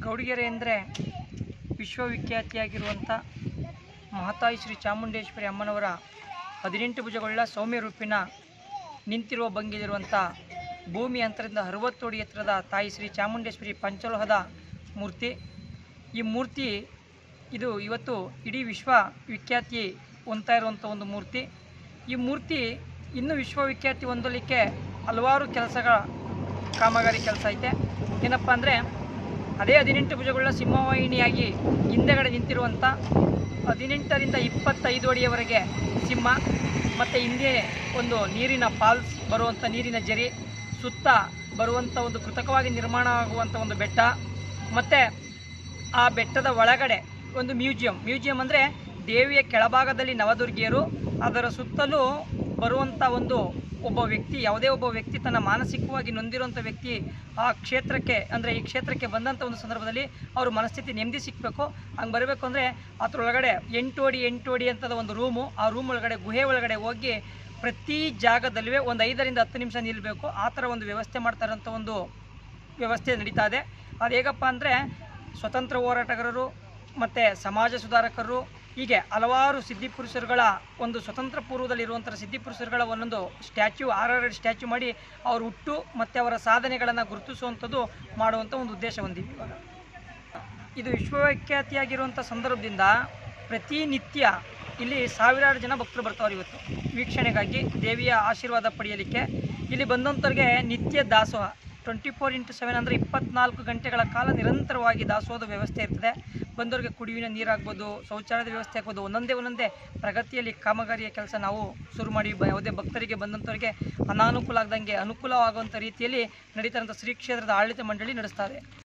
ಗೌಡಿಗೆರೆ ಅಂದರೆ ವಿಶ್ವವಿಖ್ಯಾತಿಯಾಗಿರುವಂಥ ಮಹತಾಯಿ ಶ್ರೀ ಚಾಮುಂಡೇಶ್ವರಿ ಅಮ್ಮನವರ ಹದಿನೆಂಟು ಭುಜಗಳ ಸೌಮ್ಯ ರೂಪಿನ ನಿಂತಿರುವ ಭಂಗಿಲಿರುವಂಥ ಭೂಮಿ ಅಂತರದಿಂದ ಅರವತ್ತು ಅಡಿ ಎತ್ತರದ ತಾಯಿ ಶ್ರೀ ಚಾಮುಂಡೇಶ್ವರಿ ಪಂಚಲೋಹದ ಮೂರ್ತಿ ಈ ಮೂರ್ತಿ ಇದು ಇವತ್ತು ಇಡೀ ವಿಶ್ವ ವಿಖ್ಯಾತಿ ಹೊಂದ್ತಾ ಇರುವಂಥ ಒಂದು ಮೂರ್ತಿ ಈ ಮೂರ್ತಿ ಇನ್ನೂ ವಿಶ್ವವಿಖ್ಯಾತಿ ಹೊಂದಲಿಕ್ಕೆ ಹಲವಾರು ಕೆಲಸಗಳ ಕಾಮಗಾರಿ ಕೆಲಸ ಐತೆ ಏನಪ್ಪ ಅಂದರೆ ಅದೇ ಹದಿನೆಂಟು ಭುಜಗಳ ಸಿಂಹವಾಹಿನಿಯಾಗಿ ಹಿಂದೆಗಡೆ ನಿಂತಿರುವಂಥ ಹದಿನೆಂಟರಿಂದ ಇಪ್ಪತ್ತೈದು ಅಡಿಯವರೆಗೆ ಸಿಂಹ ಮತ್ತು ಹಿಂದೆ ಒಂದು ನೀರಿನ ಫಾಲ್ಸ್ ಬರುವಂಥ ನೀರಿನ ಜರಿ ಸುತ್ತ ಬರುವಂಥ ಒಂದು ಕೃತಕವಾಗಿ ನಿರ್ಮಾಣ ಆಗುವಂಥ ಒಂದು ಬೆಟ್ಟ ಮತ್ತು ಆ ಬೆಟ್ಟದ ಒಳಗಡೆ ಒಂದು ಮ್ಯೂಸಿಯಂ ಮ್ಯೂಸಿಯಂ ಅಂದರೆ ದೇವಿಯ ಕೆಳಭಾಗದಲ್ಲಿ ನವದುರ್ಗಿಯರು ಅದರ ಸುತ್ತಲೂ ಬರುವಂಥ ಒಂದು ಒಬ್ಬ ವ್ಯಕ್ತಿ ಯಾವುದೇ ಒಬ್ಬ ವ್ಯಕ್ತಿ ತನ್ನ ಮಾನಸಿಕವಾಗಿ ನೊಂದಿರುವಂಥ ವ್ಯಕ್ತಿ ಆ ಕ್ಷೇತ್ರಕ್ಕೆ ಅಂದರೆ ಈ ಕ್ಷೇತ್ರಕ್ಕೆ ಬಂದಂಥ ಒಂದು ಸಂದರ್ಭದಲ್ಲಿ ಅವ್ರ ಮನಸ್ಥಿತಿ ನೆಮ್ಮದಿ ಸಿಕ್ಕಬೇಕು ಹಂಗೆ ಬರಬೇಕು ಅಂದರೆ ಅದರೊಳಗಡೆ ಎಂಟು ಅಡಿ ಎಂಟು ಅಡಿ ಅಂತದ ಒಂದು ರೂಮು ಆ ರೂಮ್ ಒಳಗಡೆ ಗುಹೆ ಒಳಗಡೆ ಹೋಗಿ ಪ್ರತಿ ಜಾಗದಲ್ಲೂ ಒಂದು ಐದರಿಂದ ಹತ್ತು ನಿಮಿಷ ನಿಲ್ಲಬೇಕು ಆ ಥರ ಒಂದು ವ್ಯವಸ್ಥೆ ಮಾಡ್ತಾ ಇರೋಂಥ ಒಂದು ವ್ಯವಸ್ಥೆ ನಡೀತಾ ಇದೆ ಅದು ಹೇಗಪ್ಪ ಅಂದರೆ ಸ್ವತಂತ್ರ ಹೋರಾಟಗಾರರು ಮತ್ತು ಸಮಾಜ ಸುಧಾರಕರು ಹೀಗೆ ಹಲವಾರು ಸಿದ್ಧಿಪುರುಷರುಗಳ ಒಂದು ಸ್ವತಂತ್ರ ಪೂರ್ವದಲ್ಲಿರುವಂಥ ಸಿದ್ಧಿಪುರುಷರುಗಳ ಒಂದೊಂದು ಸ್ಟ್ಯಾಚ್ಯೂ ಆರಾರು ಸ್ಟ್ಯಾಚ್ಯೂ ಮಾಡಿ ಅವ್ರ ಹುಟ್ಟು ಮತ್ತು ಅವರ ಸಾಧನೆಗಳನ್ನು ಗುರುತಿಸುವಂಥದ್ದು ಮಾಡುವಂಥ ಒಂದು ಉದ್ದೇಶ ಹೊಂದಿವಿ ಇವಾಗ ಇದು ವಿಶ್ವವಿಖ್ಯಾತಿಯಾಗಿರುವಂಥ ಸಂದರ್ಭದಿಂದ ಪ್ರತಿನಿತ್ಯ ಇಲ್ಲಿ ಸಾವಿರಾರು ಜನ ಭಕ್ತರು ಬರ್ತಾವ್ರು ಇವತ್ತು ವೀಕ್ಷಣೆಗಾಗಿ ದೇವಿಯ ಆಶೀರ್ವಾದ ಪಡೆಯಲಿಕ್ಕೆ ಇಲ್ಲಿ ಬಂದಂಥವ್ರಿಗೆ ನಿತ್ಯ ದಾಸೋಹ ಟ್ವೆಂಟಿ ಫೋರ್ ಇಂಟು ಸೆವೆನ್ ಅಂದರೆ ಇಪ್ಪತ್ನಾಲ್ಕು ಗಂಟೆಗಳ ಕಾಲ ನಿರಂತರವಾಗಿ ದಾಸೋಹದ ವ್ಯವಸ್ಥೆ ಇರ್ತದೆ ಬಂದವರಿಗೆ ಕುಡಿಯುವ ನೀರಾಗ್ಬೋದು ಶೌಚಾಲಯದ ವ್ಯವಸ್ಥೆ ಆಗ್ಬೋದು ಒಂದೊಂದೇ ಒಂದೊಂದೇ ಪ್ರಗತಿಯಲ್ಲಿ ಕಾಮಗಾರಿಯ ಕೆಲಸ ನಾವು ಶುರು ಮಾಡಿ ಬ ಯಾವುದೇ ಭಕ್ತರಿಗೆ ಬಂದಂಥವ್ರಿಗೆ ಅನಾನುಕೂಲ ಆಗದಂಗೆ ಅನುಕೂಲವಾಗುವಂಥ ರೀತಿಯಲ್ಲಿ ನಡೀತಾರಂಥ ಶ್ರೀ ಕ್ಷೇತ್ರದ ಆಡಳಿತ ಮಂಡಳಿ ನಡೆಸ್ತಾರೆ